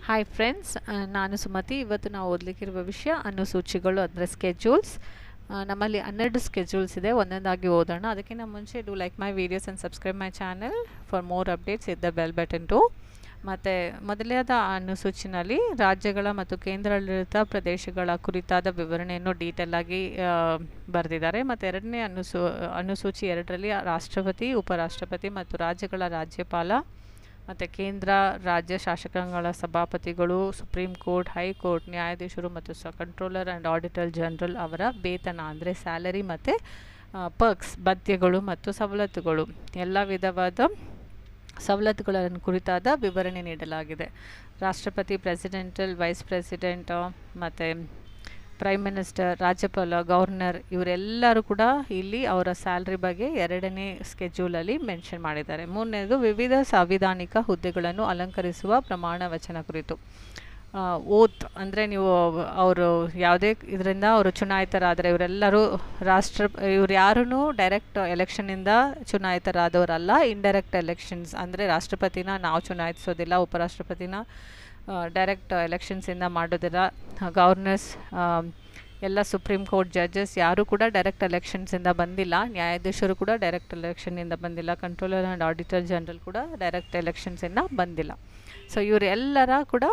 Hi friends ನಾನು ಸುಮತಿ ಇವತ್ತು ನಾವು ಓದಲಿಕ್ಕಿರುವ ವಿಷಯ ಅನುಸೂಚಿಗಳು ಅಂದರೆ ಸ್ಕೆಡ್ಯೂಲ್ಸ್ ನಮ್ಮಲ್ಲಿ ಹನ್ನೆರಡು ಸ್ಕೆಡ್ಯೂಲ್ಸ್ ಇದೆ ಒಂದೊಂದಾಗಿ ಓದೋಣ ಅದಕ್ಕಿಂತ ಮುಂಚೆ do like my videos and subscribe my channel for more updates ಇದ್ದ ಬೆಲ್ ಬಟನ್ ಟು ಮತ್ತು ಮೊದಲನೇದ ಅನುಸೂಚಿನಲ್ಲಿ ರಾಜ್ಯಗಳ ಮತ್ತು ಕೇಂದ್ರಾಡಳಿತ ಪ್ರದೇಶಗಳ ಕುರಿತಾದ ವಿವರಣೆಯನ್ನು ಡೀಟೇಲ್ ಆಗಿ ಬರೆದಿದ್ದಾರೆ ಮತ್ತು ಎರಡನೇ ಅನುಸೂ ಅನುಸೂಚಿ ಎರಡರಲ್ಲಿ ರಾಷ್ಟ್ರಪತಿ ಉಪರಾಷ್ಟ್ರಪತಿ ಮತ್ತು ರಾಜ್ಯಗಳ ರಾಜ್ಯಪಾಲ ಮತ್ತು ಕೇಂದ್ರ ರಾಜ್ಯ ಶಾಸಕಾಂಗಗಳ ಸಭಾಪತಿಗಳು ಸುಪ್ರೀಂ ಕೋರ್ಟ್ ಹೈಕೋರ್ಟ್ ನ್ಯಾಯಾಧೀಶರು ಮತ್ತು ಸ ಕಂಟ್ರೋಲರ್ ಆ್ಯಂಡ್ ಆಡಿಟರ್ ಜನರಲ್ ಅವರ ವೇತನ ಅಂದರೆ ಸ್ಯಾಲರಿ ಮತ್ತು ಪರ್ಕ್ಸ್ ಭತ್ಯೆಗಳು ಮತ್ತು ಸವಲತ್ತುಗಳು ಎಲ್ಲ ವಿಧವಾದ ಸವಲತ್ತುಗಳನ್ನು ಕುರಿತಾದ ವಿವರಣೆ ನೀಡಲಾಗಿದೆ ರಾಷ್ಟ್ರಪತಿ ಪ್ರೆಸಿಡೆಂಟಲ್ ವೈಸ್ ಪ್ರೆಸಿಡೆಂಟ್ ಮತ್ತು ಪ್ರೈಮ್ ಮಿನಿಸ್ಟರ್ ರಾಜ್ಯಪಾಲ ಗವರ್ನರ್ ಇವರೆಲ್ಲರೂ ಕೂಡ ಇಲ್ಲಿ ಅವರ ಸ್ಯಾಲ್ರಿ ಬಗ್ಗೆ ಎರಡನೇ ಸ್ಕೆಡ್ಯೂಲಲ್ಲಿ ಮೆನ್ಷನ್ ಮಾಡಿದ್ದಾರೆ ಮೂರನೇದು ವಿವಿಧ ಸಾಂವಿಧಾನಿಕ ಹುದ್ದೆಗಳನ್ನು ಅಲಂಕರಿಸುವ ಪ್ರಮಾಣ ವಚನ ಕುರಿತು ಓತ್ ಅಂದರೆ ನೀವು ಅವರು ಯಾವುದೇ ಇದರಿಂದ ಅವರು ಚುನಾಯಿತರಾದರೆ ಇವರೆಲ್ಲರೂ ರಾಷ್ಟ್ರ ಇವ್ರು ಯಾರೂ ಡೈರೆಕ್ಟ್ ಎಲೆಕ್ಷನ್ನಿಂದ ಚುನಾಯಿತರಾದವರಲ್ಲ ಇಂಡೈರೆಕ್ಟ್ ಎಲೆಕ್ಷನ್ಸ್ ಅಂದರೆ ರಾಷ್ಟ್ರಪತಿನ ನಾವು ಚುನಾಯಿಸೋದಿಲ್ಲ ಉಪರಾಷ್ಟ್ರಪತಿನ ಡೈರೆಕ್ಟ್ ಎಲೆಕ್ಷನ್ಸಿಂದ ಮಾಡೋದಿಲ್ಲ ಗವರ್ನರ್ಸ್ ಎಲ್ಲ ಸುಪ್ರೀಂ ಕೋರ್ಟ್ ಜಡ್ಜಸ್ ಯಾರೂ ಕೂಡ ಡೈರೆಕ್ಟ್ ಎಲೆಕ್ಷನ್ಸಿಂದ ಬಂದಿಲ್ಲ ನ್ಯಾಯಾಧೀಶರು ಕೂಡ ಡೈರೆಕ್ಟ್ ಎಲೆಕ್ಷನ್ನಿಂದ ಬಂದಿಲ್ಲ ಕಂಟ್ರೋಲರ್ ಆ್ಯಂಡ್ ಆಡಿಟರ್ ಜನರಲ್ ಕೂಡ ಡೈರೆಕ್ಟ್ ಎಲೆಕ್ಷನ್ಸಿಂದ ಬಂದಿಲ್ಲ ಸೊ ಇವರೆಲ್ಲರ ಕೂಡ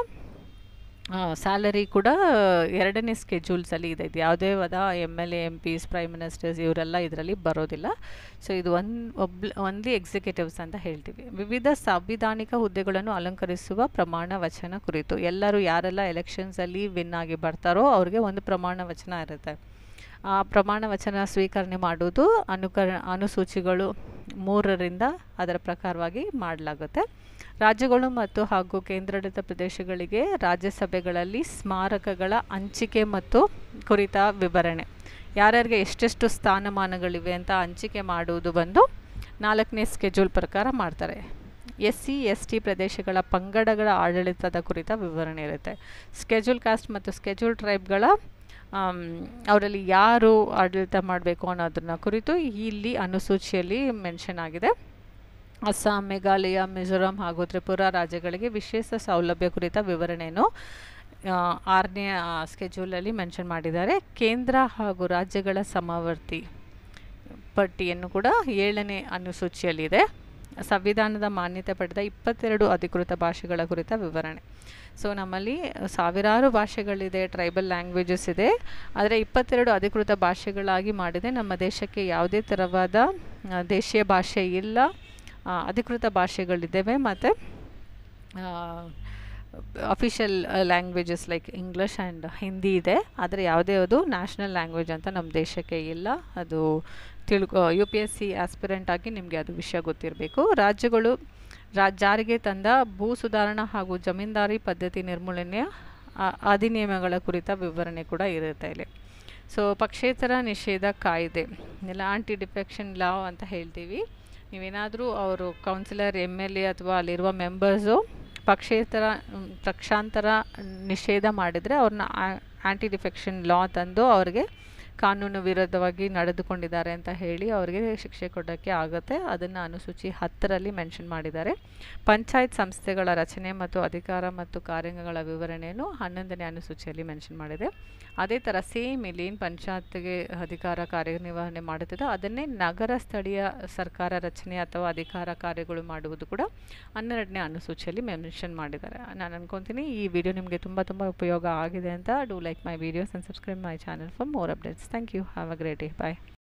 ಸ್ಯಾಲರಿ ಕೂಡ ಎರಡನೇ ಸ್ಕೆಡ್ಯೂಲ್ಸಲ್ಲಿ ಇದೆ ಇದು ಯಾವುದೇ ವದ M L A M Ps prime ministers ಇವರೆಲ್ಲ ಇದರಲ್ಲಿ ಬರೋದಿಲ್ಲ ಸೊ ಇದು ಒಂದು ಒಬ್ ಒನ್ಲಿ ಎಕ್ಸಿಕ್ಯೂಟಿವ್ಸ್ ಅಂತ ಹೇಳ್ತೀವಿ ವಿವಿಧ ಸಾಂವಿಧಾನಿಕ ಹುದ್ದೆಗಳನ್ನು ಅಲಂಕರಿಸುವ ಪ್ರಮಾಣ ವಚನ ಕುರಿತು ಎಲ್ಲರೂ ಯಾರೆಲ್ಲ ಎಲೆಕ್ಷನ್ಸಲ್ಲಿ ವಿನ್ ಆಗಿ ಬರ್ತಾರೋ ಅವ್ರಿಗೆ ಒಂದು ಪ್ರಮಾಣ ವಚನ ಇರುತ್ತೆ ಆ ಪ್ರಮಾಣ ವಚನ ಸ್ವೀಕರಣೆ ಮಾಡುವುದು ಅನುಕರ ಅನುಸೂಚಿಗಳು ಮೂರರಿಂದ ಅದರ ಪ್ರಕಾರವಾಗಿ ಮಾಡಲಾಗುತ್ತೆ ರಾಜ್ಯಗಳು ಮತ್ತು ಹಾಗೂ ಕೇಂದ್ರಾಡಳಿತ ಪ್ರದೇಶಗಳಿಗೆ ರಾಜ್ಯಸಭೆಗಳಲ್ಲಿ ಸ್ಮಾರಕಗಳ ಹಂಚಿಕೆ ಮತ್ತು ಕುರಿತ ವಿವರಣೆ ಯಾರ್ಯಾರಿಗೆ ಎಷ್ಟೆಷ್ಟು ಸ್ಥಾನಮಾನಗಳಿವೆ ಅಂತ ಹಂಚಿಕೆ ಮಾಡುವುದು ಬಂದು ನಾಲ್ಕನೇ ಸ್ಕೆಡ್ಯೂಲ್ ಪ್ರಕಾರ ಮಾಡ್ತಾರೆ ಎಸ್ ಸಿ ಎಸ್ ಟಿ ಪ್ರದೇಶಗಳ ಪಂಗಡಗಳ ಆಡಳಿತದ ಕುರಿತ ವಿವರಣೆ ಇರುತ್ತೆ ಸ್ಕೆಡ್ಯೂಲ್ ಕಾಸ್ಟ್ ಮತ್ತು ಸ್ಕೆಡ್ಯೂಲ್ ಟ್ರೈಬ್ಗಳ ಅವರಲ್ಲಿ ಯಾರು ಆಡಳಿತ ಮಾಡಬೇಕು ಅನ್ನೋದನ್ನ ಕುರಿತು ಇಲ್ಲಿ ಅನುಸೂಚಿಯಲ್ಲಿ ಮೆನ್ಷನ್ ಆಗಿದೆ ಅಸ್ಸಾಂ ಮೇಘಾಲಯ ಮಿಜೋರಾಂ ಹಾಗೂ ತ್ರಿಪುರಾ ರಾಜ್ಯಗಳಿಗೆ ವಿಶೇಷ ಸೌಲಭ್ಯ ಕುರಿತ ವಿವರಣೆಯನ್ನು ಆರನೇ ಸ್ಕೆಡ್ಯೂಲಲ್ಲಿ ಮೆನ್ಷನ್ ಮಾಡಿದ್ದಾರೆ ಕೇಂದ್ರ ಹಾಗೂ ರಾಜ್ಯಗಳ ಸಮವರ್ತಿ ಪಟ್ಟಿಯನ್ನು ಕೂಡ ಏಳನೇ ಅನುಸೂಚಿಯಲ್ಲಿದೆ ಸಂವಿಧಾನದ ಮಾನ್ಯತೆ ಪಡೆದ ಇಪ್ಪತ್ತೆರಡು ಅಧಿಕೃತ ಭಾಷೆಗಳ ಕುರಿತ ವಿವರಣೆ ಸೊ ನಮ್ಮಲ್ಲಿ ಸಾವಿರಾರು ಭಾಷೆಗಳಿದೆ ಟ್ರೈಬಲ್ ಲ್ಯಾಂಗ್ವೇಜಸ್ ಇದೆ ಆದರೆ ಇಪ್ಪತ್ತೆರಡು ಅಧಿಕೃತ ಭಾಷೆಗಳಾಗಿ ಮಾಡಿದೆ ನಮ್ಮ ದೇಶಕ್ಕೆ ಯಾವುದೇ ಥರವಾದ ದೇಶೀಯ ಭಾಷೆ ಇಲ್ಲ ಅಧಿಕೃತ ಭಾಷೆಗಳಿದ್ದಾವೆ ಮತ್ತು official languages like English and Hindi ಇದೆ ಆದರೆ ಯಾವುದೇ ಅದು ನ್ಯಾಷನಲ್ ಲ್ಯಾಂಗ್ವೇಜ್ ಅಂತ ನಮ್ಮ ದೇಶಕ್ಕೆ ಇಲ್ಲ ಅದು ತಿಳ್ಕೊ U P S C aspirant ಆಗಿ ನಿಮಗೆ ಅದು ವಿಷಯ ಗೊತ್ತಿರಬೇಕು ರಾಜ್ಯಗಳು ರಾ ಜಾರಿಗೆ ತಂದ ಭೂ ಸುಧಾರಣಾ ಹಾಗೂ ಜಮೀನ್ದಾರಿ ಪದ್ಧತಿ ನಿರ್ಮೂಲನೆಯ ಅಧಿನಿಯಮಗಳ ಕುರಿತ ವಿವರಣೆ ಕೂಡ ಇರುತ್ತೆ ಇಲ್ಲಿ ಸೊ ಪಕ್ಷೇತರ ನಿಷೇಧ ಕಾಯ್ದೆ ಇಲ್ಲ ಆಂಟಿ ಡಿಫೆಕ್ಷನ್ ಲಾ ಅಂತ ಹೇಳ್ತೀವಿ ನೀವೇನಾದರೂ ಅವರು ಕೌನ್ಸಿಲರ್ ಎಮ್ ಎಲ್ ಎ ಅಥವಾ ಅಲ್ಲಿರುವ ಮೆಂಬರ್ಸು ಪಕ್ಷೇತರ ಪಕ್ಷಾಂತರ ನಿಷೇಧ ಮಾಡಿದರೆ ಅವ್ರನ್ನ ಆ್ಯಂಟಿ ಡಿಫೆಕ್ಷನ್ ಲಾ ತಂದು ಅವ್ರಿಗೆ ಕಾನೂನು ವಿರೋಧವಾಗಿ ನಡೆದುಕೊಂಡಿದ್ದಾರೆ ಅಂತ ಹೇಳಿ ಅವರಿಗೆ ಶಿಕ್ಷೆ ಕೊಡೋಕ್ಕೆ ಆಗುತ್ತೆ ಅದನ್ನು ಅನುಸೂಚಿ ಹತ್ತರಲ್ಲಿ ಮೆನ್ಷನ್ ಮಾಡಿದ್ದಾರೆ ಪಂಚಾಯತ್ ಸಂಸ್ಥೆಗಳ ರಚನೆ ಮತ್ತು ಅಧಿಕಾರ ಮತ್ತು ಕಾರ್ಯಗಳ ವಿವರಣೆಯನ್ನು ಹನ್ನೊಂದನೇ ಅನುಸೂಚಿಯಲ್ಲಿ ಮೆನ್ಷನ್ ಮಾಡಿದೆ ಅದೇ ಥರ ಸೇಮ್ ಇಲ್ಲಿ ಏನು ಪಂಚಾಯತ್ಗೆ ಅಧಿಕಾರ ಕಾರ್ಯನಿರ್ವಹಣೆ ಮಾಡುತ್ತಿದೆ ಅದನ್ನೇ ನಗರ ಸ್ಥಳೀಯ ಸರ್ಕಾರ ರಚನೆ ಅಥವಾ ಅಧಿಕಾರ ಕಾರ್ಯಗಳು ಮಾಡುವುದು ಕೂಡ ಹನ್ನೆರಡನೇ ಅನುಸೂಚಿಯಲ್ಲಿ ಮೆನ್ಷನ್ ಮಾಡಿದ್ದಾರೆ ನಾನು ಅನ್ಕೊತೀನಿ ಈ ವಿಡಿಯೋ ನಿಮಗೆ ತುಂಬ ತುಂಬ ಉಪಯೋಗ ಆಗಿದೆ ಅಂತ do like my videos and subscribe my channel for more updates Thank you. Have a great day. Bye.